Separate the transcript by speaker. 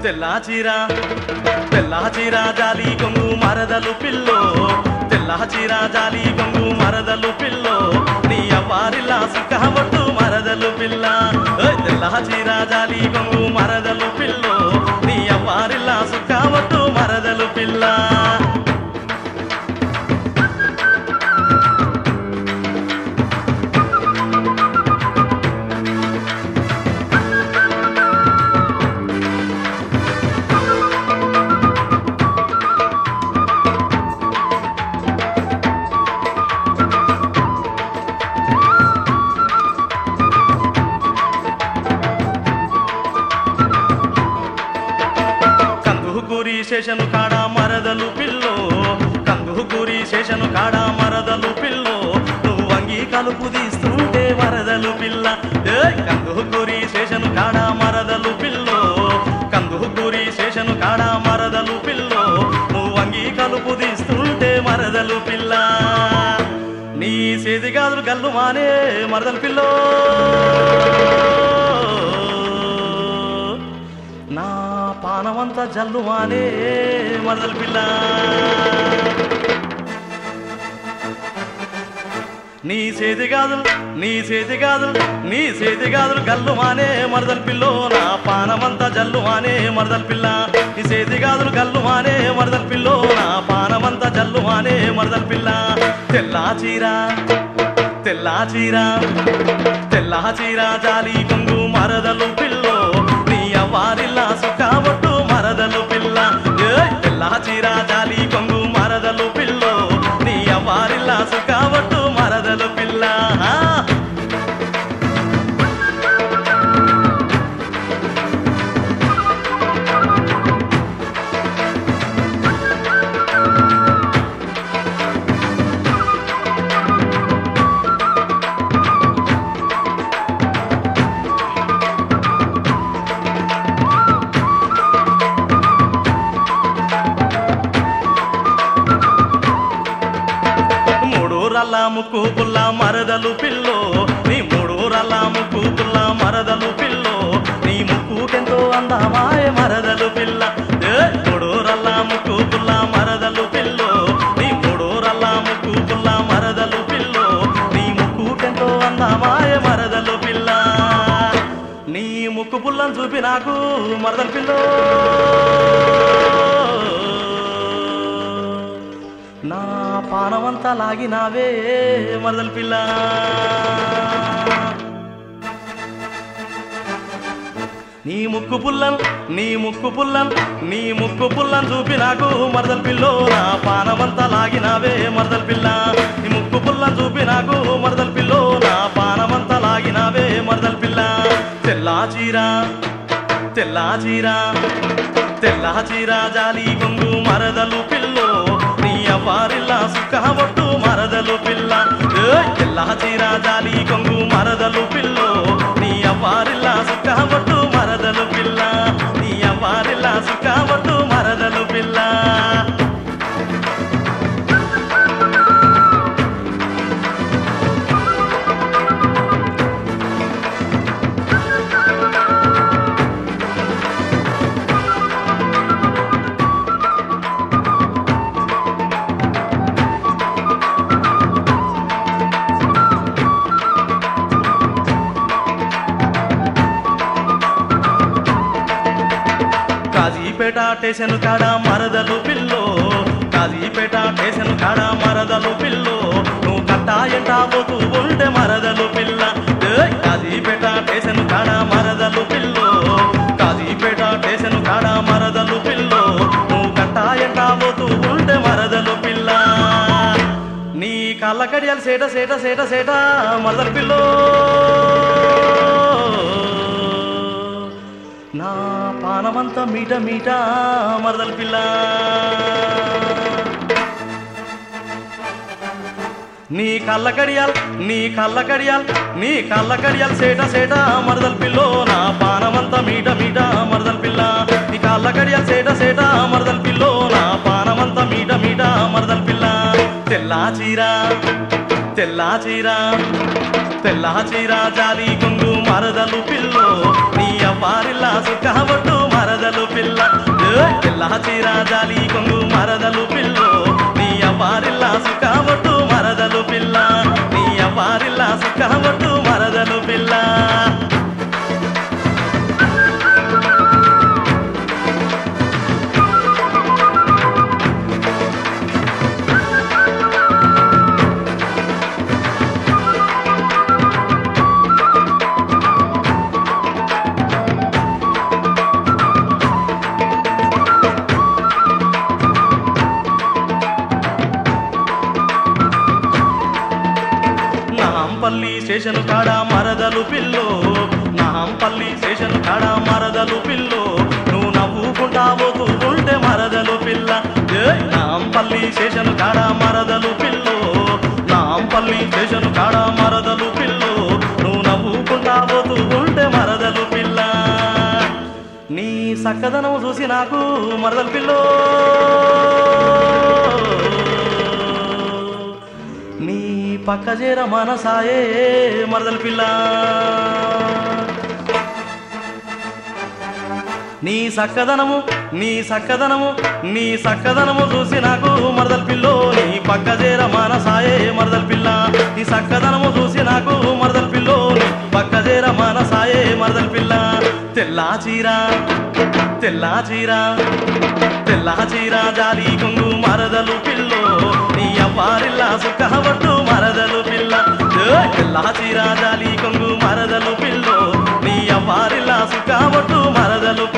Speaker 1: తెల్లా చీర తెల్లా చీర జాలి కొంగు మరదలు పిల్లో తెల్లా చీర జాలి కొంగు మరదలు పిల్లో నీ అవ్వారిలా సుఖబట్టు మరదలు పిల్ల ఓయ్ తెల్లా చీర జాలి కొంగు మరదలు పిల్లో నీ అవ్వారిలా సుఖబట్టు మరదలు పిల్ల కందుకూరి శేషను కాడ మరదలు పిల్లో కందుకూరి శేషను కాడ మరదలు పిల్లో నువ్వు వంగి కలుపు తీస్తుంటే మరదలు పిల్ల ఏయ్! కందుకూరి శేషను కాడ మరదలు పిల్లో కందుకూరి శేషను కాడ మరదలు పిల్లో నువ్వు వంగి కలుపు తీస్తుంటే మరదలు పిల్ల నీ చేతి గాజులు గల్లు మానే మరదలు పిల్లో నా పానమంతా జల్లువానే మరదల పిల్ల నీ చేతి గాజులు నీ చేతి గాజులు నీ చేతి గాజులు గల్లువానే మరదల పిల్లో నా పానమంతా జల్లువానే మరదల పిల్ల నీ చేతి గాజులు గల్లువానే మరదల పిల్లో నా పానమంతా జల్లువానే మరదల పిల్ల తెల్లా చీర తెల్లా చీర తెల్లా చీర జాలి కొంగు మరదలు పిల్లో నీ అవ్వారిల్లా సుఖబొట్టు మరదలు పిల్ల ఏయ్! తెల్లా చీర జాలి కొంగు మరదలు పిల్లో నీ అవ్వారిల్లా సుఖబొట్టు మరదలు పిల్ల ఆ! మూడు రల్ల ముక్కు పుల్ల మరదలు పిల్లో నీ మూడు రల్ల ముక్కు పుల్ల మరదలు పిల్లో నీ ముక్కుకెంతో అందమాయ మరదలు పిల్ల ఏ! మూడు రల్ల ముక్కు పుల్ల మరదలు పిల్లో నీ మూడు రల్ల ముక్కు పుల్ల మరదలు పిల్లో నీ ముక్కుకెంతో అందమాయ మరదలు పిల్ల నీ ముక్కు పుల్లను చూపి నాకు మరదలు పిల్లో నా పానమంతా లాగినావే మరదల పిల్ల నీ ముక్కు పుల్లం నీ ముక్కు పుల్లం నీ ముక్కు పుల్లం చూపి నాకు మరదల పిల్లో నా పానమంతా లాగినావే మరదల పిల్ల నీ ముక్కు పుల్లం చూపి నాకు మరదల పిల్లో నా పానమంతా లాగినావే మరదల పిల్ల తెల్లా చీర తెల్లా చీర తెల్లా చీర జాలి కొంగు మరదలు పిల్లో నీ అవ్వారిల్లా సుఖబొట్టు మరదలు పిల్ల ఏయ్! తెల్లా చీర జాలి కొంగు మరదలు పిల్లో నీ అవ్వారిల్లా సుఖబొట్టు మరదలు పిల్ల నీ అవ్వారిల్లా సుఖబొట్టు మరదలు పిల్ల కాజీపేట స్టేషన్ కాడ మరదలు పిల్లో కాజీపేట స్టేషన్ కాడ మరదలు పిల్లో నువ్వు కట్టా ఎంటా పోతూ ఉంటే మరదలు పిల్ల ఏయ్! కాజీపేట స్టేషన్ కాడ మరదలు పిల్లో కాజీపేట స్టేషన్ కాడ మరదలు పిల్లో నువ్వు కట్టా ఎంటా పోతూ ఉంటే మరదలు పిల్ల నీ కళ్ళ కడియాలు సేట సేట సేట సేట మరదలు పిల్లో నా పానమంతా మీట మీట మరదల పిల్ల నీ కళ్ళ కడియాల్ నీ కళ్ళ కడియాల్ నీ కళ్ళ కడియాల్ సేట సేట మరదల పిల్లో నా పానమంతా మీట మీట మరదల పిల్ల నీ కళ్ళ కడియాల్ సేట సేట మరదల పిల్లో నా పానమంతా మీట మీట మరదల పిల్ల తెల్లా చీర తెల్లా చీర తెల్లా చీర జాలి కొంగు మరదలు పిల్లో నీ అవ్వారిల్లా సుఖబట్టు మర మరదలు పిల్ల ఏ పిల్ల చీరా జాలి కొంగు మరదలు పిల్లో నీ అపారిల్లా సుఖావట్టు మరదలు పిల్ల నీ అపారిల్లా సుఖావట్టు మరదలు పిల్ల నాంపల్లి స్టేషన్ కాడ మరదలు పిల్లో నాంపల్లి స్టేషన్ కాడ మరదలు పిల్లో నువ్వు నవ్వుకుంటా పోతూ ఉంటే మరదలు పిల్ల ఏ నాంపల్లి స్టేషన్ కాడ మరదలు పిల్లో నాంపల్లి స్టేషన్ కాడ మరదలు పిల్లో నువ్వు నవ్వుకుంటా పోతూ ఉంటే మరదలు పిల్ల నీ సక్కదనం చూసి నాకు మరదలు పిల్లో నీ పక్క చేర మనసాయే మరదల పిల్ల నీ సక్కదనము నీ సక్కదనము నీ సక్కదనము చూసి నాకు మరదల పిల్లో నీ పక్క చేర మనసాయే మరదల పిల్ల నీ సక్కదనము చూసి నాకు మరదల పిల్లో నీ పక్క చేర మనసాయే మరదల పిల్ల తెల్లా చీర తెల్లా చీర తెల్లా చీర జాలి కొంగు మరదలు పిల్లో నీ అవ్వారిల్లా సుఖవట్టు మరదలు పిల్ల ఏ తెల్లా చీర జాలి కొంగు మరదలు పిల్లో నీ అవ్వారిల్లా సుఖవట్టు మరదలు